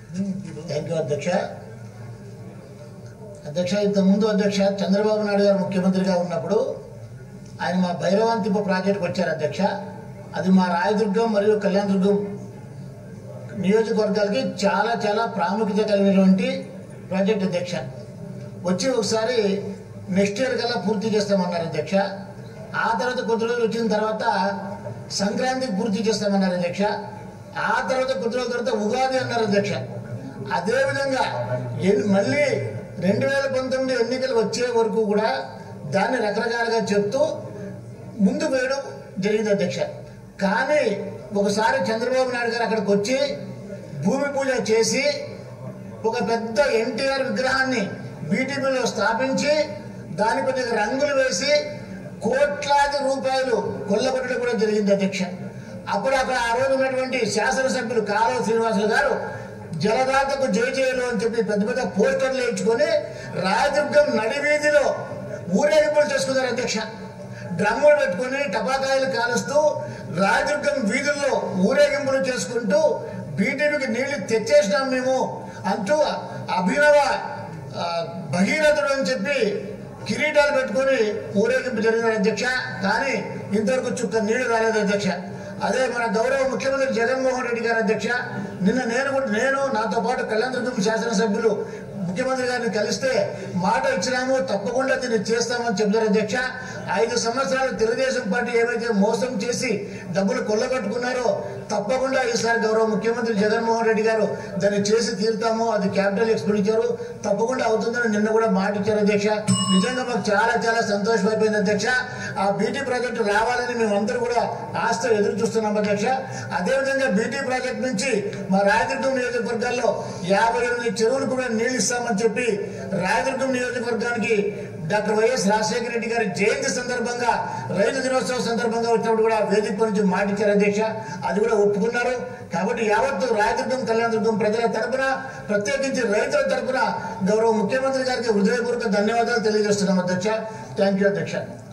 thank you అధ్యక్ష అధ్యక్ష ఇంతకుముందు అధ్యక్ష చంద్రబాబు నాయుడు గారు ముఖ్యమంత్రిగా ఉన్నప్పుడు ఆయన మా భైరవాంతిప ప్రాజెక్టుకు వచ్చారు అధ్యక్ష అది మా రాయదుర్గం మరియు కళ్యాణదుర్గం నియోజకవర్గాలకి చాలా చాలా ప్రాముఖ్యత కలిగినటువంటి ప్రాజెక్ట్ అధ్యక్ష వచ్చి ఒకసారి నెక్స్ట్ ఇయర్ కల్లా పూర్తి చేస్తామన్నారు అధ్యక్ష ఆ తర్వాత కొద్ది రోజులు వచ్చిన తర్వాత సంక్రాంతికి పూర్తి చేస్తామన్నారు అధ్యక్ష ఆ తర్వాత కొద్ది రోజుల తర్వాత ఉగాది అన్నారు అధ్యక్ష అదేవిధంగా ఎన్- మళ్ళీ రెండు వేల పంతొమ్మిది ఎన్నికలు వచ్చే వరకు కూడా దాన్ని రకరకాలుగా చెప్తూ ముందు వేయడం జరిగింది అధ్యక్ష కానీ ఒకసారి చంద్రబాబు నాయుడు గారు అక్కడికి వచ్చి భూమి పూజ చేసి ఒక పెద్ద ఎన్టీఆర్ విగ్రహాన్ని బీటీపీలో స్థాపించి దాని కొద్దిగా రంగులు వేసి కోట్లాది రూపాయలు కొల్లగొట్టడం కూడా జరిగింది అధ్యక్ష అప్పుడు అక్కడ ఆ రోజు ఉన్నటువంటి శాసనసభ్యులు కాలువ శ్రీనివాసులు గారు జలదాతకు జయ జయలు అని చెప్పి పెద్ద పెద్ద పోస్టర్లు వేయించుకొని రాయదుర్గం నడివీధిలో ఊరేగింపులు చేసుకున్నారు అధ్యక్ష డ్రమ్ములు పెట్టుకొని టపాకాయలు కాలుస్తూ రాజదుర్గం వీధుల్లో ఊరేగింపులు చేసుకుంటూ బీటీపీకి నీళ్లు తెచ్చేసినాం మేము అంటూ అభినవ ఆ, భగీరథుడు అని చెప్పి కిరీటాలు పెట్టుకొని ఊరేగింపు జరిగిన అధ్యక్ష కానీ ఇంతవరకు చుక్క నీళ్లు రాలేదు అధ్యక్ష అదే మన గౌరవ ముఖ్యమంత్రి జగన్మోహన్ రెడ్డి గారు అధ్యక్ష నిన్న నేను కూడా నేను నాతో పాటు కళ్యాణదుర్గం శాసనసభ్యులు ముఖ్యమంత్రి గారిని కలిస్తే మాట ఇచ్చినాము తప్పకుండా దీన్ని చేస్తామని చెప్తారు అధ్యక్ష ఐదు సంవత్సరాలు తెలుగుదేశం పార్టీ ఏవైతే మోసం చేసి డబ్బులు కొల్లగొట్టుకున్నారో తప్పకుండా ఈసారి గౌరవ ముఖ్యమంత్రి జగన్మోహన్ రెడ్డి గారు దాన్ని చేసి తీరుతాము అది క్యాపిటల్ ఎక్స్పెండిచర్ తప్పకుండా అవుతుందని నిన్న కూడా మాట ఇచ్చారు అధ్యక్ష నిజంగా మాకు చాలా చాలా సంతోషం అయిపోయింది అధ్యక్ష ఆ బీటీ ప్రాజెక్టు రావాలని మేమందరూ కూడా ఆస్తో ఎదురు చూస్తున్నాం అధ్యక్ష అదేవిధంగా బీటీ ప్రాజెక్ట్ నుంచి మా రాయదుర్గం నియోజకవర్గాల్లో యాభై ఎనిమిది చెరువులు కూడా నీళ్లు ఇస్తామని చెప్పి రాయదుర్గం నియోజకవర్గానికి డాక్టర్ వైఎస్ రాజశేఖర రెడ్డి గారి జయంతి సందర్భంగా రైతు దినోత్సవం సందర్భంగా వచ్చినప్పుడు కూడా వేదిక నుంచి మాటిచ్చారు అధ్యక్ష అది కూడా ఒప్పుకున్నారు కాబట్టి యావత్తు రాయదుర్గం కళ్యాణదుర్గం ప్రజల తరపున ప్రత్యేకించి రైతుల తరపున గౌరవ ముఖ్యమంత్రి గారికి హృదయపూర్వక ధన్యవాదాలు తెలియజేస్తున్నాం అధ్యక్ష థ్యాంక్ యూ అధ్యక్ష